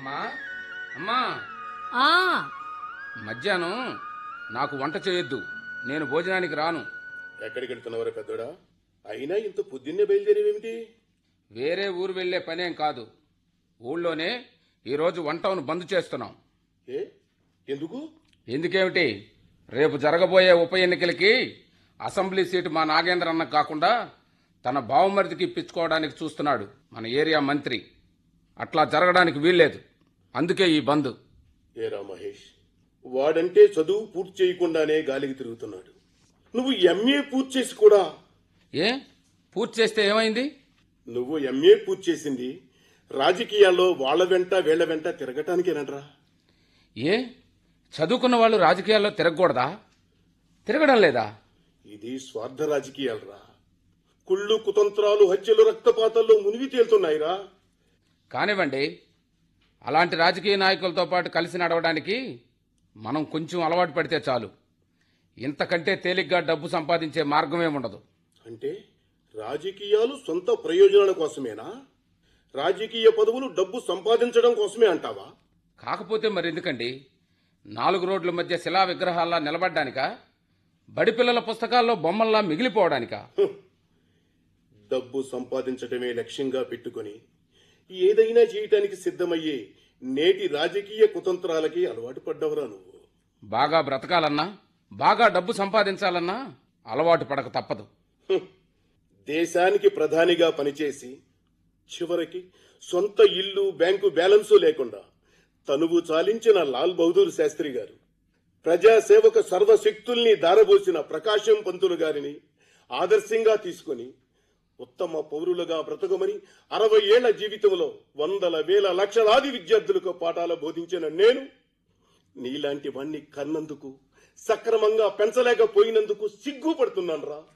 అమ్మా అమ్మా ఆ మధ్యాహ్నం నాకు వంట చేయొద్దు నేను భోజనానికి రాను ఎక్కడికి వెళ్తున్నావురా పెద్దోడా అయినా ఇంత పొద్దున్నే బయలుదేరేవేమిటి వేరే ఊరు వెళ్లే పనేం కాదు ఊళ్ళోనే ఈరోజు వంటను బంద్ చేస్తున్నాం ఏ ఎందుకు ఎందుకేమిటి రేపు జరగబోయే ఉప ఎన్నికలకి అసెంబ్లీ సీటు మా నాగేంద్ర అన్న కాకుండా తన బావమరిదికి ఇప్పించుకోవడానికి చూస్తున్నాడు మన ఏరియా మంత్రి అట్లా జరగడానికి వీల్లేదు అందుకే ఈ బంద్ ఏరా మహేష్ వాడంటే చదువు పూర్తి చేయకుండానే గాలికి తిరుగుతున్నాడు నువ్వు ఎంఏ పూర్తి చేసి కూడా ఏ పూర్తి చేస్తే ఏమైంది నువ్వు ఎంఏ పూర్తి చేసింది రాజకీయాల్లో వాళ్ళ వెంట వీళ్ళ వెంట తిరగటానికేనట్రా ఏ చదువుకున్న వాళ్ళు రాజకీయాల్లో తిరగకూడదా తిరగడం లేదా ఇది స్వార్థ రాజకీయాలరా కుళ్ళు కుతంత్రాలు హత్యలు రక్తపాతాల్లో మునిగి తేలుతున్నాయిరా కానివ్వండి అలాంటి రాజకీయ నాయకులతో పాటు కలిసి నడవడానికి మనం కొంచెం అలవాటు పడితే చాలు ఇంతకంటే తేలిగ్గా డబ్బు సంపాదించే మార్గమే ఉండదు అంటే రాజకీయాలు సొంత ప్రయోజనాల కోసమేనా రాజకీయ పదవులు డబ్బు సంపాదించడం కోసమే అంటావా కాకపోతే మరి ఎందుకండి నాలుగు రోడ్ల మధ్య శిలా విగ్రహాల్లా నిలబడ్డానికా బడి పిల్లల పుస్తకాల్లో బొమ్మల్లా మిగిలిపోవడానికా డబ్బు సంపాదించడమే లక్ష్యంగా పెట్టుకొని ఏదైనా చేయటానికి సిద్ధమయ్యే నేటి రాజకీయ కుతంత్రాలకి అలవాటు పడ్డవరా నువ్వు బాగా బ్రతకాలన్నా బాగా డబ్బు సంపాదించాలన్నా అలవాటు పడక తప్పదు హ్మ్. దేశానికి ప్రధానిగా పనిచేసి చివరికి సొంత ఇల్లు బ్యాంకు బ్యాలెన్సు లేకుండా తనువు చాలించిన లాల్ బహదూర్ శాస్త్రి గారు ప్రజాసేవకు సర్వశక్తుల్ని దారబోసిన ప్రకాశం పంతులు గారిని ఆదర్శంగా తీసుకొని ఉత్తమ పౌరులుగా బ్రతకమని అరవై ఏళ్ల జీవితంలో వందల వేల లక్షలాది విద్యార్థులకు పాఠాలు బోధించిన నేను నీలాంటి వాణ్ణి కన్నందుకు సక్రమంగా పెంచలేకపోయినందుకు సిగ్గుపడుతున్నాను రా